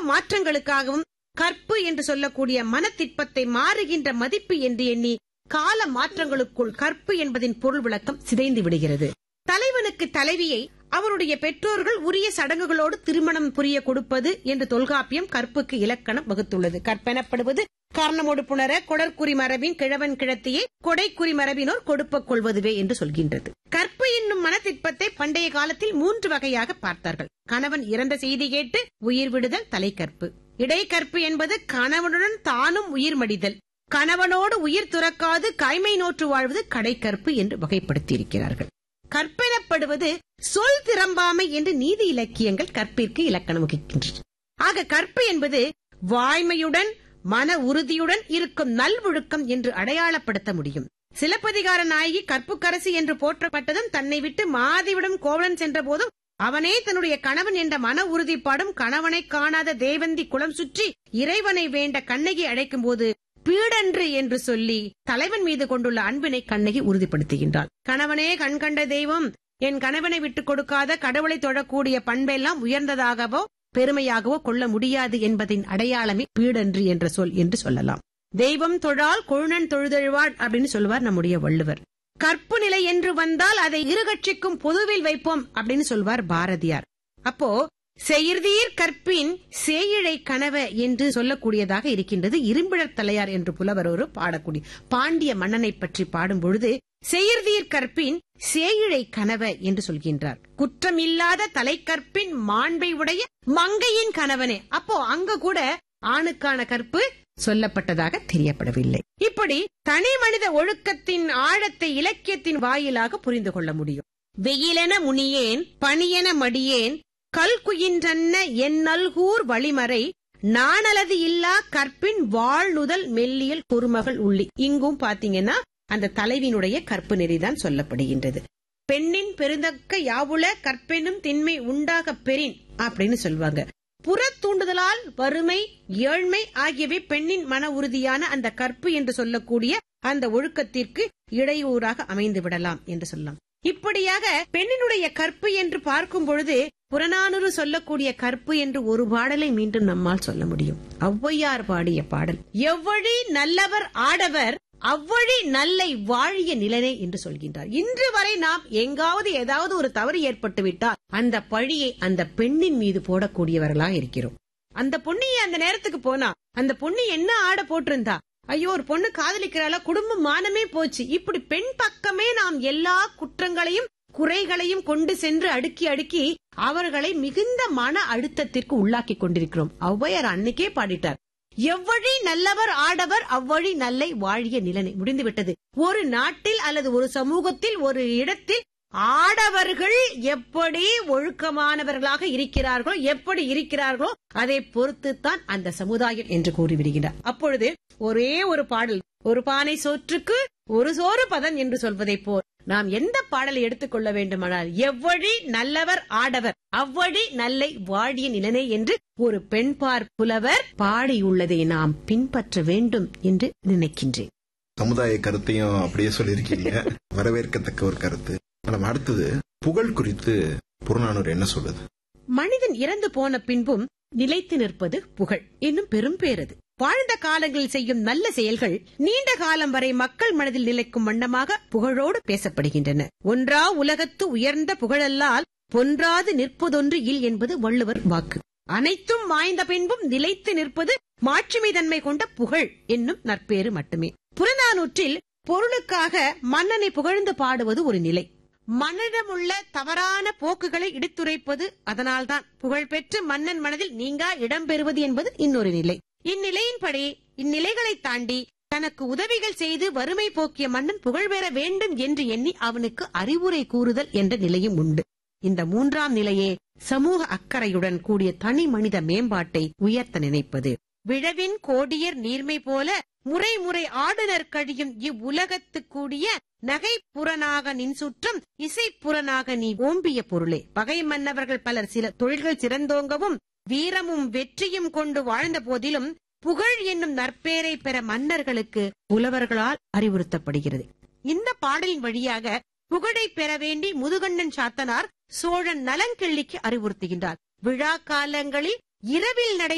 மாற்றங்களுக்காகவும் கற்பு என்று சொல்லக்கூடிய மனத்திற்பத்தை மாறுகின்ற மதிப்பு என்று எண்ணி கால மாற்றங்களுக்குள் கற்பு என்பதின் பொருள் விளக்கம் சிதைந்து விடுகிறது தலைவனுக்கு தலைவியை அவருடைய பெற்றோர்கள் உரிய சடங்குகளோடு திருமணம் புரிய கொடுப்பது என்று தொல்காப்பியம் கற்புக்கு இலக்கணம் வகுத்துள்ளது கற்பெனப்படுவது காரணமோடு புணர கொடற்குறி மரபின் கிழவன் கிழத்தியை கொடைக்குறி மரபினோர் கொடுப்ப கொள்வதுவே என்று சொல்கின்றது கற்பு என்னும் மனத்திற்பத்தை பண்டைய காலத்தில் மூன்று வகையாக பார்த்தார்கள் கணவன் இறந்த செய்தி கேட்டு உயிர் விடுதல் தலைக்கற்பு இடைக்கற்பு என்பது கணவனுடன் தானும் உயிர் மடிதல் கணவனோடு உயிர் துறக்காது கைமை நோற்று வாழ்வது கடைக்கற்பு என்று வகைப்படுத்தியிருக்கிறார்கள் கற்பெனப்படுவது சொல் திறம்பாமை என்று நீதி இலக்கியங்கள் கற்பிற்கு இலக்கணம் வகிக்கின்றன ஆக கற்பு என்பது வாய்மையுடன் மன உறுதியுடன் இருக்கும் நல்வொழுக்கம் என்று அடையாளப்படுத்த முடியும் சிலப்பதிகார நாயகி கற்புக்கரசி என்று போற்றப்பட்டதும் தன்னை விட்டு மாதிவிடம் கோவலன் சென்ற போதும் அவனே தன்னுடைய கணவன் என்ற மன உறுதிப்பாடும் கணவனை காணாத தேவந்தி குளம் சுற்றி இறைவனை வேண்ட கண்ணகி அழைக்கும் போது பீடன்று என்று சொல்லி தலைவன் மீது கொண்டுள்ள அன்பினை கண்ணகி உறுதிப்படுத்துகின்றாள் கணவனே கண்கண்ட தெய்வம் என் கணவனை விட்டுக் கொடுக்காத கடவுளை தொழக்கூடிய பண்பெல்லாம் உயர்ந்ததாகவோ பெருமையாகவோ கொள்ள முடியாது என்பதின் அடையாளமே பீடன்று என்ற சொல் என்று சொல்லலாம் தெய்வம் தொழால் கொழுநன் தொழுதெழுவாள் அப்படின்னு சொல்லுவார் நம்முடைய வள்ளுவர் கற்பு நிலை என்று வந்தால் அதை இருகட்சிக்கும் பொதுவில் வைப்போம் அப்படின்னு சொல்வார் பாரதியார் அப்போ செயிர்தீர் கற்பின் சேயிழை கனவ என்று சொல்லக்கூடியதாக இருக்கின்றது இரும்பிழர் தலையார் என்று புலவர் ஒரு பாடக்கூடிய பாண்டிய மன்னனை பற்றி பாடும் பொழுது செயிர்தீர் கற்பின் சேயிழை கனவ என்று சொல்கின்றார் குற்றமில்லாத தலைக்கற்பின் மாண்பை உடைய மங்கையின் கணவனே அப்போ அங்க கூட ஆணுக்கான கற்பு சொல்லப்பட்டதாக தெரியப்படவில்லை இப்படி தனி மனித ஒழுக்கத்தின் ஆழத்தை இலக்கியத்தின் வாயிலாக புரிந்து கொள்ள முடியும் வெயிலென முனியேன் பணியென மடியேன் கல்குயின்றன்ன என் நல்கூர் வழிமறை நானலது இல்லா கற்பின் வாழ்நுதல் மெல்லியல் குறுமகள் உள்ளி இங்கும் பாத்தீங்கன்னா அந்த தலைவினுடைய கற்பு நெறிதான் சொல்லப்படுகின்றது பெண்ணின் பெருந்தக்க யாவுல கற்பெனும் திண்மை உண்டாக பெறின் அப்படின்னு சொல்லுவாங்க புற தூண்டுதலால் வறுமை ஏழ்மை ஆகியவை பெண்ணின் மன உறுதியான அந்த கற்பு என்று சொல்லக்கூடிய அந்த ஒழுக்கத்திற்கு இடையூறாக அமைந்து விடலாம் என்று சொல்லலாம் இப்படியாக பெண்ணினுடைய கற்பு என்று பார்க்கும் பொழுது புறநானூறு சொல்லக்கூடிய கற்பு என்று ஒரு பாடலை மீண்டும் நம்மால் சொல்ல முடியும் ஔவையார் பாடிய பாடல் எவ்வழி நல்லவர் ஆடவர் அவ்வழி நல்லை வாழிய நிலனே என்று சொல்கின்றார் இன்று வரை நாம் எங்காவது ஏதாவது ஒரு தவறு ஏற்பட்டு விட்டால் அந்த பழியை அந்த பெண்ணின் மீது போடக்கூடியவர்களாக இருக்கிறோம் அந்த பொண்ணியை அந்த நேரத்துக்கு போனா அந்த பொண்ணு என்ன ஆட போட்டிருந்தா ஐயோ ஒரு பொண்ணு காதலிக்கிறாளா குடும்பம் மானமே போச்சு இப்படி பெண் பக்கமே நாம் எல்லா குற்றங்களையும் குறைகளையும் கொண்டு சென்று அடுக்கி அடுக்கி அவர்களை மிகுந்த மன அழுத்தத்திற்கு உள்ளாக்கி கொண்டிருக்கிறோம் ஔவையார் அன்னைக்கே பாடிட்டார் எவ்வழி நல்லவர் ஆடவர் அவ்வழி நல்லை வாழிய நிலனை முடிந்துவிட்டது ஒரு நாட்டில் அல்லது ஒரு சமூகத்தில் ஒரு இடத்தில் ஆடவர்கள் எப்படி ஒழுக்கமானவர்களாக இருக்கிறார்களோ எப்படி இருக்கிறார்களோ அதை பொறுத்துத்தான் அந்த சமுதாயம் என்று கூறிவிடுகிறார் அப்பொழுது ஒரே ஒரு பாடல் ஒரு பானை சோற்றுக்கு ஒரு சோறு பதன் என்று சொல்வதை போல் நாம் எந்த பாடலை எடுத்துக்கொள்ள வேண்டுமானால் எவ்வழி நல்லவர் ஆடவர் அவ்வழி நல்லை வாழிய நிலனை என்று ஒரு பெண்பார் புலவர் பாடியுள்ளதை நாம் பின்பற்ற வேண்டும் என்று நினைக்கின்றேன் சமுதாய கருத்தையும் அப்படியே சொல்லியிருக்கீங்க வரவேற்கத்தக்க ஒரு கருத்து நம்ம அடுத்தது புகழ் குறித்து புறநானூறு என்ன சொல்லுது மனிதன் இறந்து போன பின்பும் நிலைத்து நிற்பது புகழ் இன்னும் பெரும் பேரது வாழ்ந்த காலங்களில் செய்யும் நல்ல செயல்கள் நீண்ட காலம் வரை மக்கள் மனதில் நிலைக்கும் வண்ணமாக புகழோடு பேசப்படுகின்றன ஒன்றா உலகத்து உயர்ந்த புகழல்லால் பொன்றாது நிற்பதொன்று இல் என்பது வள்ளுவர் வாக்கு அனைத்தும் மாய்ந்த பின்பும் நிலைத்து நிற்பது மாட்சிமை தன்மை கொண்ட புகழ் என்னும் நற்பேறு மட்டுமே புறநானூற்றில் பொருளுக்காக மன்னனை புகழ்ந்து பாடுவது ஒரு நிலை மன்னனிடமுள்ள தவறான போக்குகளை இடித்துரைப்பது அதனால்தான் புகழ்பெற்று மன்னன் மனதில் நீங்கா இடம்பெறுவது என்பது இன்னொரு நிலை இந்நிலையின்படி இந்நிலைகளை தாண்டி தனக்கு உதவிகள் செய்து வறுமை போக்கிய மன்னன் புகழ் பெற வேண்டும் என்று எண்ணி அவனுக்கு அறிவுரை கூறுதல் என்ற நிலையும் உண்டு இந்த மூன்றாம் நிலையே சமூக அக்கறையுடன் கூடிய தனி மனித மேம்பாட்டை உயர்த்த நினைப்பது விழவின் கோடியர் நீர்மை போல முறை முறை ஆடுனர் கழியும் இவ்வுலகத்து கூடிய நகை புறனாக நின் சுற்றம் இசை புறனாக நீ ஓம்பிய பொருளே பகை மன்னவர்கள் பலர் சில தொழில்கள் சிறந்தோங்கவும் வீரமும் வெற்றியும் கொண்டு வாழ்ந்த போதிலும் புகழ் என்னும் நற்பேரை பெற மன்னர்களுக்கு புலவர்களால் அறிவுறுத்தப்படுகிறது இந்த பாடலின் வழியாக புகழை பெற வேண்டி முதுகண்ணன் சாத்தனார் சோழன் நலங்கிள்ளிக்கு அறிவுறுத்துகின்றார் விழா காலங்களில் இரவில் நடை